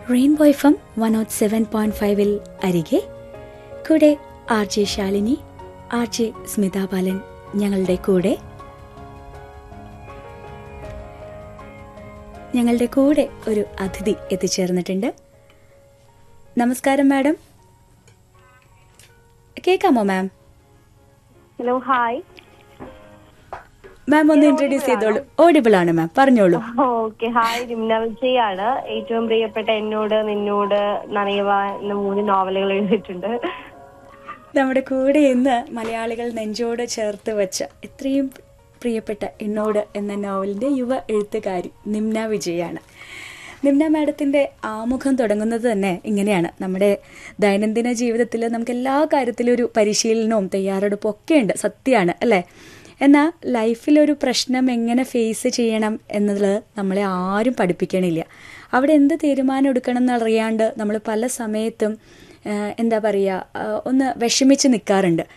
rainbow F M one nought seven point ഫൈവിൽ അരികെ കൂടെ R J Shalini R J Smitha Balan ഞങ്ങളുടെ കൂടെ ഞങ്ങളുടെ കൂടെ ഒരു അതിഥി എത്തിച്ചേർന്നിട്ടുണ്ട് നമസ്കാരം മാഡം കേൾക്കാമോ മാം ഹലോ ഹായ് മാം ഒന്ന് ഇൻട്രൊഡ്യൂസ് ചെയ്തോളൂ ഓഡിബിൾ ആണ് മാം പറഞ്ഞോളൂ ഓക്കെ ഹായ് രിംന വിജയാണ് ഏറ്റവും പ്രിയപ്പെട്ട എന്നോട് നിന്നോട് നനയവ എന്ന മൂന്ന് നോവലുകൾ എഴുതിയിട്ടുണ്ട് നമ്മുടെ കൂടെ ഇന്ന് മലയാളികൾ നെഞ്ചോട് ചേർത്ത് വെച്ച എത്രയും പ്രിയപ്പെട്ട എന്നോട് എന്ന നോവലിൻ്റെ യുവ എഴുത്തുകാരി നിംന വിജയാണ് നിംന മാഡത്തിൻ്റെ ആമുഖം തുടങ്ങുന്നത് തന്നെ ഇങ്ങനെയാണ് നമ്മുടെ ദൈനംദിന ജീവിതത്തിൽ നമുക്ക് എല്ലാ കാര്യത്തിലും ഒരു പരിശീലനവും തയ്യാറെടുപ്പും ഒക്കെ ഉണ്ട് സത്യമാണ് അല്ലേ എന്നാൽ ലൈഫിലൊരു പ്രശ്നം എങ്ങനെ ഫേസ് ചെയ്യണം എന്നത് നമ്മളെ ആരും പഠിപ്പിക്കണില്ല അവിടെ എന്ത് തീരുമാനം എടുക്കണം എന്നറിയാണ്ട് നമ്മൾ പല സമയത്തും ആ, എന്താ പറയുക ആ, ഒന്ന് വിഷമിച്ച് നിൽക്കാറുണ്ട്